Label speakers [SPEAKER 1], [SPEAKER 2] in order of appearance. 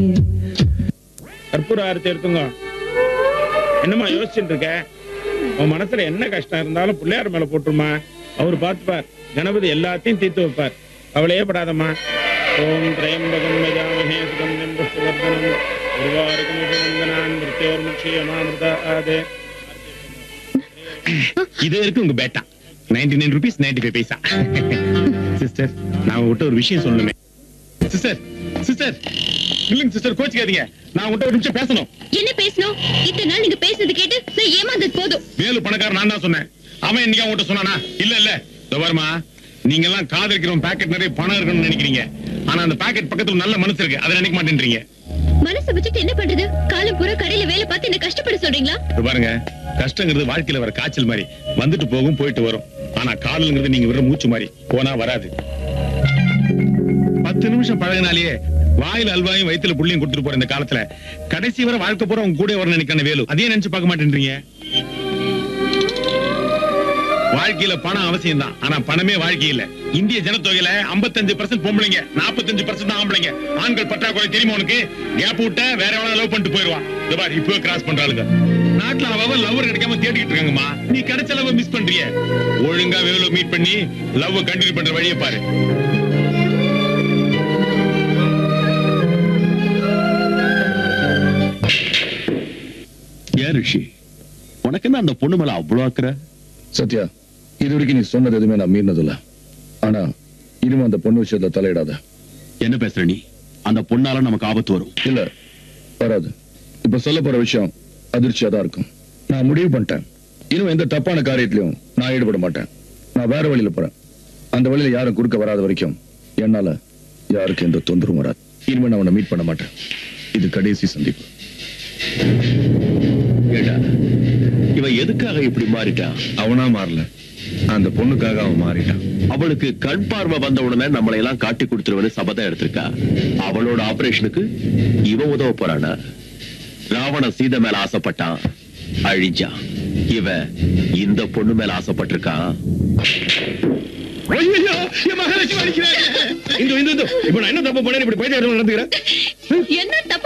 [SPEAKER 1] கற்பூர ஆரத்தி எடுத்துங்க என்னம்மா யோசிச்சுட்டு இருக்க உன் மனசுல என்ன கஷ்டம் இருந்தாலும் பிள்ளையார் மேல போட்டுருமா அவர் பார்த்துப்பார் கணபதி எல்லாத்தையும் தீர்த்து வைப்பார் கவலையே படாதம்மா ஓம் திரையம்பகம் யஜாமஹே சுகந்தம் புஷ்பவர்தனம் உருவாருக்கும் மிருத்யோர் முக்ஷியமாமிருதா ஆதே
[SPEAKER 2] இது இருக்கு உங்க Bata ninety nine rupees ninety five paisa sister நான் உங்ககிட்ட ஒரு விஷயம் சொல்லணுமே சிஸ்டர் சிஸ்டர் இல்லைங்க சிஸ்டர் கோச்சிக்காதீங்க நான் உங்ககிட்ட ஒரு நிமிஷம் பேசணும்
[SPEAKER 3] என்ன பேசணும் இத்தனை நாள் நீங்க பேசுறது கேட்டு நான் ஏமாந்தது போதும்
[SPEAKER 2] வேலு பணக்காரன் நான் தான் சொன்னேன் அவன் இன்னைக்கு உங்ககிட்ட சொன்னானா இல்ல இல்ல இதோ பாரும்மா நீங்க எல்லாம் காதலிக்கிறவன் பாக்கெட் நிறைய பணம் இருக்குன்னு நினைக்கிறீங்க ஆனா அந்த பாக்கெட் பக்கத்துல நல்ல மனசு இருக்கு அதை நினைக்க மாட்டேன்றீங்க
[SPEAKER 3] மனசை வச்சுட்டு என்ன பண்றது காலம் பூரா கடையில வேலை பார்த்து என்ன கஷ்டப்பட சொல்றீங்களா
[SPEAKER 2] இதோ பாருங்க கஷ்டங்கிறது வாழ்க்கையில வர காய்ச்சல் மாதிரி வந்துட்டு போகும் போயிட்டு வரும் ஆனா காதல்ங்கிறது நீங்க விடுற மூச்சு மாதிரி போனா வராது பத்து நிமிஷம் பழகினாலேயே வாயில அல்வாயும் வயித்துல புள்ளியும் கொடுத்துட்டு போற இந்த காலத்துல கடைசி வரை வாழ்க்கை பூரா உங்க கூட வரணும் நினைக்கிற வேலு அதையே நினைச்சு பார்க்க மாட்டேன்றீங்க வாழ்க்கையில பணம் அவசியம் தான் ஆனா பணமே வாழ்க்கை இல்ல இந்திய ஜனத்தொகையில 55% பர்சன்ட் பொம்பளைங்க 45% பர்சன்ட் ஆம்பளைங்க ஆண்கள் பற்றாக்குறை தெரியுமா உனக்கு கேப் விட்ட வேற எவ்வளவு லவ் பண்ணிட்டு போயிருவான் இந்த பாரு இப்போ கிராஸ் பண்றாளுங்க நாட்டுல அவ லவர் கிடைக்காம தேடிக்கிட்டு இருக்காங்கம்மா நீ கிடைச்ச லவ் மிஸ் பண்றிய ஒழுங்கா வேலு மீட் பண்ணி லவ் கண்டினியூ பண்ற வழியை பாரு
[SPEAKER 4] ஏன் ரிஷி உனக்கு என்ன அந்த பொண்ணு மேல அவ்வளவு ஆக்குற
[SPEAKER 5] சத்யா இது வரைக்கும் நீ சொன்னது எதுவுமே நான் மீறினதில்ல ஆனா இனிமே அந்த பொண்ணு விஷயத்துல தலையிடாத
[SPEAKER 4] என்ன பேசுற நீ அந்த பொண்ணால நமக்கு ஆபத்து வரும்
[SPEAKER 5] இல்ல வராது இப்ப சொல்ல போற விஷயம் அதிர்ச்சியா தான் இருக்கும் நான் முடிவு பண்ணிட்டேன் இனிமே எந்த தப்பான காரியத்திலையும் நான் ஈடுபட மாட்டேன் நான் வேற வழியில போறேன் அந்த வழியில யாரும் குறுக்க வராத வரைக்கும் என்னால யாருக்கும் எந்த தொந்தரவும் வராது இனிமே நான் அவனை மீட் பண்ண மாட்டேன் இது கடைசி சந்திப்பு
[SPEAKER 4] ஏடா இவன் எதுக்காக இப்படி மாறிட்டான்
[SPEAKER 5] அவனா மாறல அந்த பொண்ணுக்காக அவன் மாறிட்டான்
[SPEAKER 4] அவளுக்கு கண் பார்வை வந்த உடனே நம்மளை எல்லாம் காட்டி கொடுத்துருவனு சபதம் எடுத்திருக்கா அவளோட ஆபரேஷனுக்கு இவன் உதவ போறானா ராவண சீதை மேல ஆசைப்பட்டான் அழிஞ்சான் இவன் இந்த பொண்ணு மேல ஆசைப்பட்டிருக்கான்
[SPEAKER 2] ஐயோ என் மகாலட்சுமி அடிக்கிறாங்க இந்த இந்த இந்த இப்ப நான் என்ன தப்பு பண்ணேன் இப்படி பைத்தியம் நடந்துக்கிறேன்
[SPEAKER 3] என்ன தப்பு